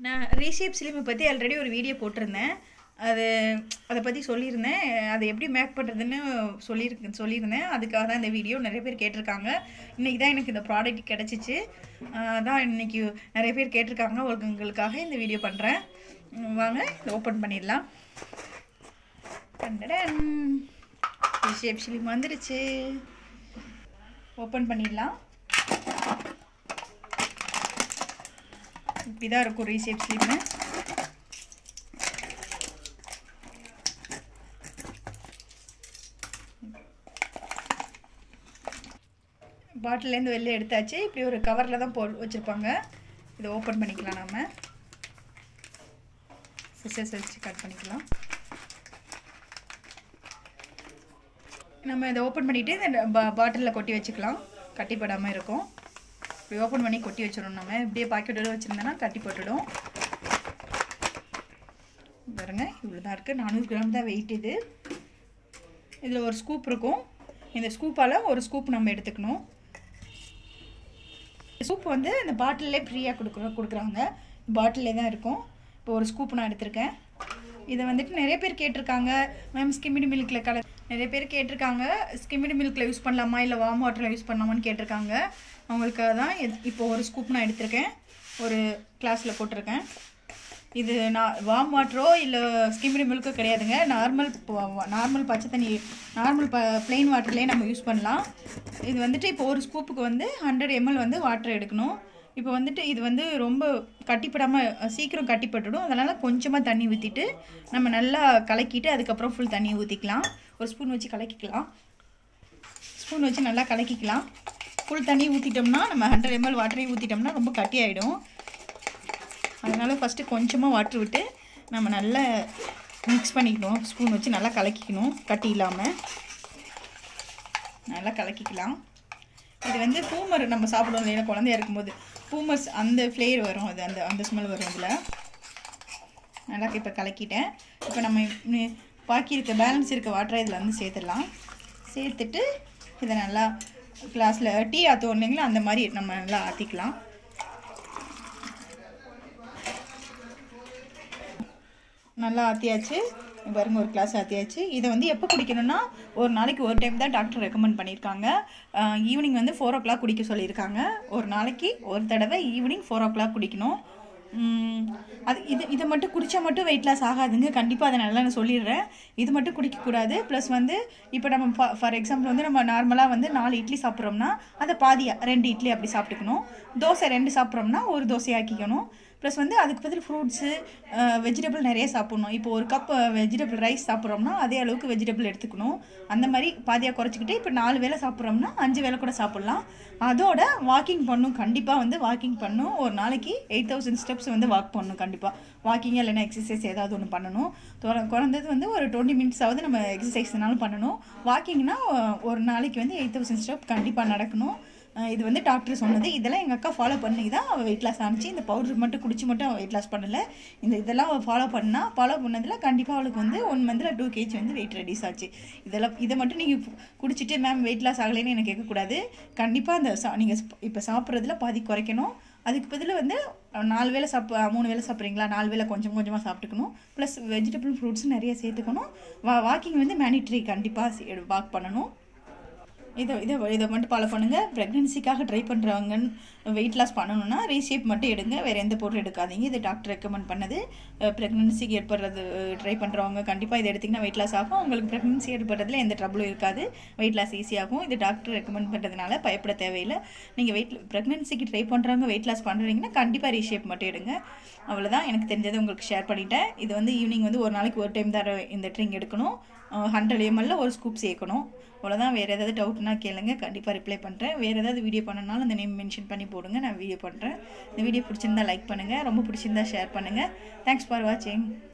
நான் ரீஷேப் ஸ்லிமை பற்றி ஆல்ரெடி ஒரு வீடியோ போட்டிருந்தேன் அது அதை பற்றி சொல்லியிருந்தேன் அதை எப்படி மேக் பண்ணுறதுன்னு சொல்லியிருக்கு சொல்லியிருந்தேன் அதுக்காக தான் இந்த வீடியோ நிறைய பேர் கேட்டிருக்காங்க இன்றைக்கி தான் எனக்கு இந்த ப்ராடக்ட் கிடச்சிச்சு அதான் இன்றைக்கி நிறைய பேர் கேட்டிருக்காங்க உங்களுக்கு உங்களுக்காக இந்த வீடியோ பண்ணுறேன் வாங்க இதை ஓப்பன் பண்ணிடலாம் கண்டடன் ரீஷேப் ஸ்லிம் வந்துடுச்சு ஓப்பன் பண்ணிடலாம் இப்படி தான் இருக்கும் ரீஷேப் ஸ்லிம்மு பாட்டிலேருந்து வெளில எடுத்தாச்சு இப்படி ஒரு கவரில் தான் போ வச்சுருப்பாங்க இதை ஓப்பன் பண்ணிக்கலாம் நம்ம சிசர்ஸ் வச்சு கட் பண்ணிக்கலாம் நம்ம இதை ஓப்பன் பண்ணிவிட்டு இந்த பா பாட்டிலில் கொட்டி வச்சுக்கலாம் கட்டிப்படாமல் இருக்கும் இப்படி ஓப்பன் பண்ணி கொட்டி வச்சிடணும் நம்ம இப்படியே பாக்கெட்டோட வச்சுருந்தோன்னா கட்டி போட்டுடும் பாருங்க இவ்வளோ தான் இருக்குது நானூறு கிராம் தான் வெயிட் இது இதில் ஒரு ஸ்கூப் இருக்கும் இந்த ஸ்கூப்பால் ஒரு ஸ்கூப் நம்ம எடுத்துக்கணும் ஸ்கூப் வந்து இந்த பாட்டிலே ஃப்ரீயாக கொடுக்குற கொடுக்குறாங்க பாட்டிலே தான் இருக்கும் இப்போ ஒரு ஸ்கூப் நான் எடுத்திருக்கேன் இதை வந்துட்டு நிறைய பேர் கேட்டிருக்காங்க மேம் ஸ்கிமிடி மில்கில் கலர் நிறைய பேர் கேட்டிருக்காங்க ஸ்கிமிடி மில்கில் யூஸ் பண்ணலாமா இல்லை வார்ம் வாட்டரில் யூஸ் பண்ணலாமான்னு கேட்டிருக்காங்க அவங்களுக்காக தான் இப்போ ஒரு ஸ்கூப் நான் எடுத்திருக்கேன் ஒரு கிளாஸில் போட்டிருக்கேன் இது நான் வார்ம் வாட்டரோ இல்லை ஸ்கிமிடி மில்க்கோ கிடையாதுங்க நார்மல் நார்மல் பச்சை தண்ணி நார்மல் ப ப்ளெயின் வாட்டர்லேயே நம்ம யூஸ் பண்ணலாம் இது வந்துட்டு இப்போ ஒரு ஸ்கூப்புக்கு வந்து ஹண்ட்ரட் எம்எல் வந்து வாட்டர் எடுக்கணும் இப்போ வந்துட்டு இது வந்து ரொம்ப கட்டிப்படாமல் சீக்கிரம் கட்டிப்பட்டுடும் அதனால் கொஞ்சமாக தண்ணி ஊற்றிட்டு நம்ம நல்லா கலக்கிட்டு அதுக்கப்புறம் ஃபுல் தண்ணி ஊற்றிக்கலாம் ஒரு ஸ்பூன் வச்சு கலக்கிக்கலாம் ஸ்பூன் வச்சு நல்லா கலக்கிக்கலாம் ஃபுல் தண்ணி ஊற்றிட்டோம்னா நம்ம ஹண்ட்ரட் எம்எல் வாட்டரையும் ஊற்றிட்டோம்னா ரொம்ப கட்டி ஆகிடும் அதனால் ஃபஸ்ட்டு கொஞ்சமாக வாட்ரு விட்டு நம்ம நல்லா மிக்ஸ் பண்ணிக்கணும் ஸ்பூன் வச்சு நல்லா கலக்கிக்கணும் கட்டி இல்லாமல் நல்லா கலக்கிக்கலாம் இது வந்து பூமர் நம்ம சாப்பிடுவோம் இல்லையா குழந்தையா இருக்கும்போது பூமர்ஸ் அந்த ஃப்ளேவர் வரும் அது அந்த அந்த ஸ்மெல் வரும் இதில் நல்லா இப்போ கலக்கிட்டேன் இப்போ நம்ம பாக்கி இருக்க பேலன்ஸ் இருக்க வாட்டரை இதில் வந்து சேர்த்துடலாம் சேர்த்துட்டு இதை நல்லா கிளாஸில் டீ ஆற்றுவோம் இல்லைங்களா அந்த மாதிரி நம்ம நல்லா ஆற்றிக்கலாம் நல்லா ஆற்றியாச்சு பாருங்க ஒரு கிளாஸ் ஆற்றியாச்சு இதை வந்து எப்போ குடிக்கணும்னா ஒரு நாளைக்கு ஒரு டைம் தான் டாக்டர் ரெக்கமெண்ட் பண்ணியிருக்காங்க ஈவினிங் வந்து ஃபோர் ஓ கிளாக் குடிக்க சொல்லியிருக்காங்க ஒரு நாளைக்கு ஒரு தடவை ஈவினிங் ஃபோர் ஓ கிளாக் குடிக்கணும் அது இது இதை மட்டும் குடித்தா மட்டும் வெயிட் லாஸ் ஆகாதுங்க கண்டிப்பாக அதை நல்லா நான் சொல்லிடுறேன் இது மட்டும் குடிக்கக்கூடாது ப்ளஸ் வந்து இப்போ நம்ம ஃபார் எக்ஸாம்பிள் வந்து நம்ம நார்மலாக வந்து நாலு இட்லி சாப்பிட்றோம்னா அதை பாதியாக ரெண்டு இட்லி அப்படி சாப்பிட்டுக்கணும் தோசை ரெண்டு சாப்பிட்றோம்னா ஒரு தோசை ஆக்கிக்கணும் ப்ளஸ் வந்து அதுக்கு பதில் ஃப்ரூட்ஸு வெஜிடபிள் நிறைய சாப்பிட்ணும் இப்போ ஒரு கப் வெஜிடபிள் ரைஸ் சாப்பிட்றோம்னா அதே அளவுக்கு வெஜிடபிள் எடுத்துக்கணும் அந்த மாதிரி பாதியாக குறைச்சிக்கிட்டு இப்போ நாலு வேளை சாப்பிட்றோம்னா அஞ்சு வேளை கூட சாப்பிட்லாம் அதோட வாக்கிங் பண்ணும் கண்டிப்பாக வந்து வாக்கிங் பண்ணும் ஒரு நாளைக்கு எயிட் தௌசண்ட் ஸ்டெப்ஸ் வந்து வாக் பண்ணணும் கண்டிப்பாக வாக்கிங் இல்லைன்னா எக்ஸசைஸ் ஏதாவது ஒன்று பண்ணணும் குறைந்தது வந்து ஒரு டுவெண்ட்டி மினிட்ஸாவது நம்ம எக்ஸசைஸ்னாலும் பண்ணணும் வாக்கிங்னா ஒரு நாளைக்கு வந்து எயிட் தௌசண்ட் ஸ்டெப் கண்டிப்பாக நடக்கணும் இது வந்து டாக்டர் சொன்னது இதெல்லாம் எங்கள் அக்கா ஃபாலோ பண்ணி தான் அவள் வெயிட் லாஸ் ஆனிச்சு இந்த பவுடர் மட்டும் குடிச்சு மட்டும் அவள் வெயிட் லாஸ் பண்ணலை இந்த இதெல்லாம் அவள் ஃபாலோ பண்ணால் ஃபாலோ பண்ணதில் கண்டிப்பாக அவளுக்கு வந்து ஒன் மந்தில் டூ கேஜி வந்து வெயிட் ரெடியூஸ் ஆச்சு இதெல்லாம் இதை மட்டும் நீங்கள் குடிச்சிட்டு மேம் வெயிட் லாஸ் ஆகலைன்னு எனக்கு கேட்கக்கூடாது கண்டிப்பாக அந்த சா நீங்கள் இப்போ சாப்பிட்றதுல பாதி குறைக்கணும் அதுக்கு பதில் வந்து நாலு வேளை சாப் மூணு வேளை சாப்பிட்றீங்களா நாலு வேளை கொஞ்சம் கொஞ்சமாக சாப்பிட்டுக்கணும் ப்ளஸ் வெஜிடபிள் ஃப்ரூட்ஸ் நிறைய சேர்த்துக்கணும் வா வாக்கிங் வந்து மேனிட்ரி கண்டிப்பாக வாக் பண்ணணும் இதை இதை இதை மட்டும் ஃபாலோ பண்ணுங்கள் ப்ரெக்னென்சிக்காக ட்ரை பண்ணுறவங்க வெயிட் லாஸ் பண்ணணும்னா ரீஷேப் மட்டும் எடுங்க வேறு எந்த பொருள் எடுக்காதீங்க இது டாக்டர் ரெக்கமெண்ட் பண்ணது ப்ரெக்னென்சிக்கு ஏற்படுறது ட்ரை பண்ணுறவங்க கண்டிப்பாக இதை எடுத்திங்கன்னா வெயிட் லாஸ் ஆகும் உங்களுக்கு ப்ரெக்னென்சி ஏற்படுறதுல எந்த ட்ரபிளும் இருக்காது வெயிட் லாஸ் ஈஸியாகும் இது டாக்டர் ரெக்கமெண்ட் பண்ணுறதுனால பயப்பட தேவையில்லை நீங்கள் வெயிட் ப்ரெக்னென்சிக்கு ட்ரை பண்ணுறவங்க வெயிட் லாஸ் பண்ணுறீங்கன்னா கண்டிப்பாக ரீஷேப் மட்டும் எடுங்க அவ்வளோதான் எனக்கு தெரிஞ்சதை உங்களுக்கு ஷேர் பண்ணிட்டேன் இது வந்து ஈவினிங் வந்து ஒரு நாளைக்கு ஒரு டைம் தான் இந்த ட்ரிங்க் எடுக்கணும் ஹண்ட்ரட் எம்எல்ல ஒரு ஸ்கூப் சேர்க்கணும் அவ்வளோதான் வேறு ஏதாவது டவுட்னா கேளுங்க கண்டிப்பாக ரிப்ளை பண்ணுறேன் வேறு ஏதாவது வீடியோ பண்ணனாலும் அந்த நேம் மென்ஷன் பண்ணி போடுங்க நான் வீடியோ பண்ணுறேன் இந்த வீடியோ பிடிச்சிருந்தா லைக் பண்ணுங்கள் ரொம்ப பிடிச்சிருந்தா ஷேர் பண்ணுங்கள் தேங்க்ஸ் ஃபார் வாட்சிங்